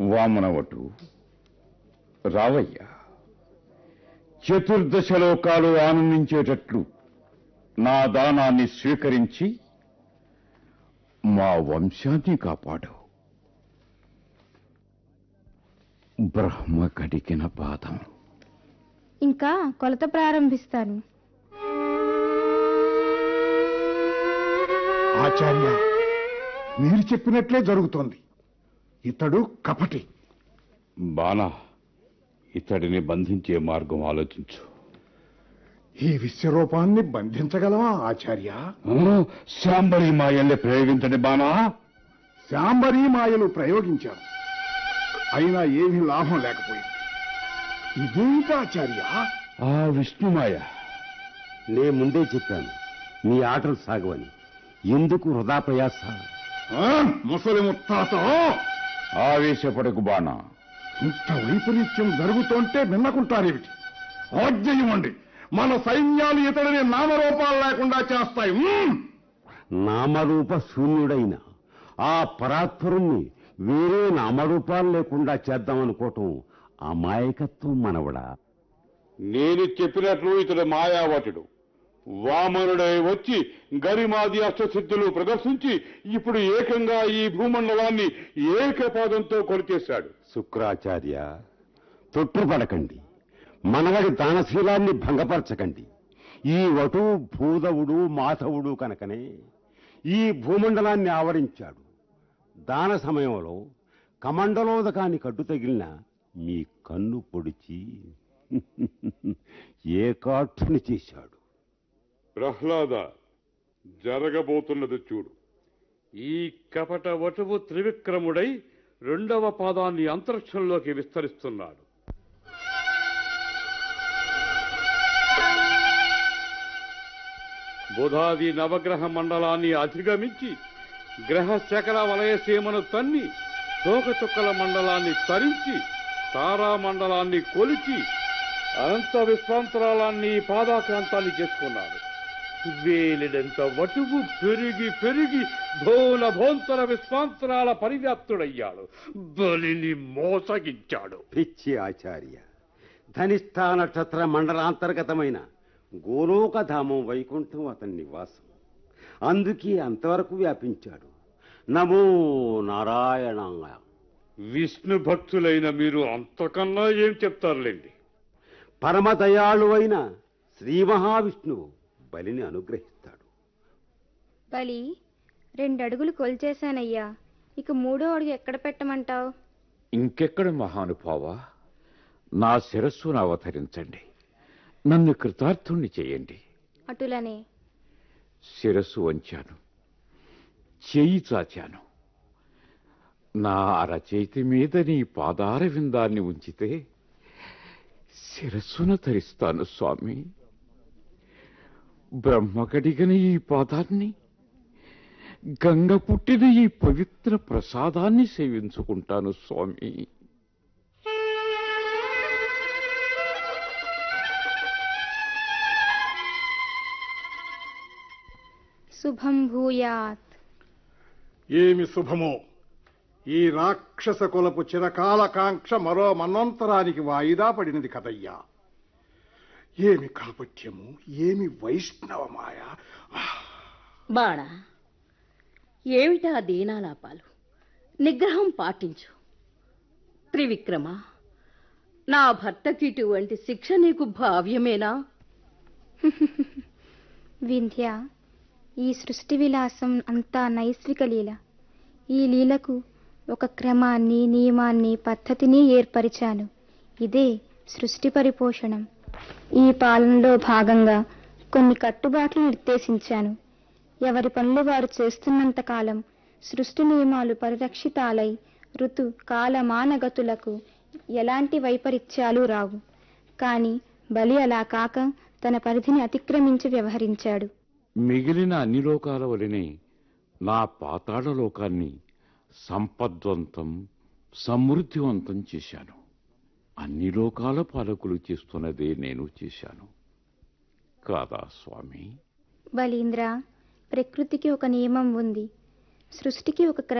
వామనవటు రావయ్యా చతుర్దశ లోకాలు ఆనందించేటట్లు నా దానాన్ని స్వీకరించి మా వంశాన్ని కాపాడు బ్రహ్మ కడిగిన పాదం ఇంకా కొలత ప్రారంభిస్తాను ఆచార్య మీరు చెప్పినట్లే జరుగుతోంది ఇతడు కపటి బాణా ఇతడిని బంధించే మార్గం ఆలోచించు ఈ విశ్వరూపాన్ని బంధించగలమా ఆచార్య ఆ, శాంబరి మాయల్ని ప్రయోగించండి బాణా శాంబరీ మాయలు ప్రయోగించారు అయినా ఏమీ లాభం లేకపోయింది ఇదేంటి ఆచార్య ఆ విష్ణుమాయ నే ముందే చెప్పాను నీ ఆటలు సాగవని ఎందుకు వృధా ప్రయాస ఆ, ముసలి ముత్తాత ఆవేశపడకు బాణా ఇంత వైపరీత్యం జరుగుతుంటే విన్నకుంటారేమిటి ఆజ్ఞ ఇవ్వండి మన సైన్యాలు ఇతడిని నామరూపాలు లేకుండా చేస్తాయి మ్మ్! నామరూప శూన్యుడైన ఆ పరాత్పరుణ్ణి వేరే నామరూపాలు లేకుండా చేద్దామనుకోవటం అమాయకత్వం మనవడా నేను చెప్పినట్లు ఇతడు మాయావటుడు వామనుడై వచ్చి గరిమాది అష్టసిద్ధులు ప్రదర్శించి ఇప్పుడు ఏకంగా ఈ భూమండలాన్ని ఏకపాదంతో కొలిచేశాడు శుక్రాచార్య తొట్టుపడకండి మనవడి దానశీలాన్ని భంగపరచకండి ఈ వటు భూదవుడు మాధవుడు కనుకనే ఈ భూమండలాన్ని ఆవరించాడు దాన సమయంలో కమండలోదకాన్ని కట్టు తగిలిన మీ కన్ను పొడిచి ఏకాక్షుని చేశాడు ప్రహ్లాద జరగబోతున్నది చూడు ఈ కపట వటువు త్రివిక్రముడై రెండవ పాదాన్ని అంతరిక్షంలోకి విస్తరిస్తున్నాడు బుధాది నవగ్రహ మండలాన్ని అధిగమించి గ్రహ శకల వలయ సీమను తన్ని తోకచుక్కల మండలాన్ని తరించి తారా మండలాన్ని కొలిచి అనంత విశ్వాంతరాలాన్ని పాదాక్రాంతాన్ని చేసుకున్నాడు వేలిడంత వటువు పెరిగి పెరిగి భోల భోంతర విశ్వాంతరాల పరివ్యాప్తుడయ్యాడు బలిని మోసగించాడు పిచ్చి ఆచార్య ధనిష్ఠా నక్షత్ర మండలాంతర్గతమైన గోలోకధామం వైకుంఠం అతని నివాసం అందుకే అంతవరకు వ్యాపించాడు నమో నారాయణాయ విష్ణు భక్తులైన మీరు అంతకన్నా ఏం చెప్తారులేండి పరమదయాళువైన శ్రీ మహావిష్ణువు బలిని అనుగ్రహిస్తాడు బలి రెండు అడుగులు కొలిచేశానయ్యా ఇక మూడో అడుగు ఎక్కడ పెట్టమంటావు ఇంకెక్కడ మహానుభావ నా శిరస్సును అవతరించండి నన్ను కృతార్థుణ్ణి చేయండి అటులనే శిరస్సు వంచాను చేయి చాచాను నా అరచేతి మీద నీ పాదార విందాన్ని ఉంచితే శిరస్సును ధరిస్తాను స్వామి బ్రహ్మ కడిగిన ఈ పాదాన్ని గంగ పుట్టిన ఈ పవిత్ర ప్రసాదాన్ని సేవించుకుంటాను స్వామి శుభం భూయాత్ ఏమి శుభమో ఈ రాక్షస కులపు చిరకాల కాంక్ష మరో మన్వంతరానికి వాయిదా పడినది కదయ్యా ఏమి కాపట్యము ఏమి వైష్ణవమాయ బాణ ఏమిటా దీనాలాపాలు నిగ్రహం పాటించు త్రివిక్రమ నా భర్తకి ఇటువంటి శిక్ష నీకు భావ్యమేనా వింధ్య ఈ సృష్టి విలాసం అంతా నైస్విక లీల ఈ లీలకు ఒక క్రమాన్ని నియమాన్ని పద్ధతిని ఏర్పరిచాను ఇదే సృష్టి పరిపోషణం ఈ పాలనలో భాగంగా కొన్ని కట్టుబాట్లు నిర్దేశించాను ఎవరి పనులు వారు చేస్తున్నంత కాలం సృష్టి నియమాలు పరిరక్షితాలై ఋతు కాలమానగతులకు ఎలాంటి వైపరీత్యాలు రావు కానీ బలి అలా కాక తన పరిధిని అతిక్రమించి వ్యవహరించాడు మిగిలిన అన్ని లోకాల వలనే నా పాతాళ లోకాన్ని సంపద్వంతం సమృద్ధివంతం చేశాను అన్ని లోకాల పాలకులు చేస్తున్నదే నేను చేశాను కాదా స్వామి బలీంద్ర ప్రకృతికి ఒక నియమం ఉంది సృష్టికి ఒక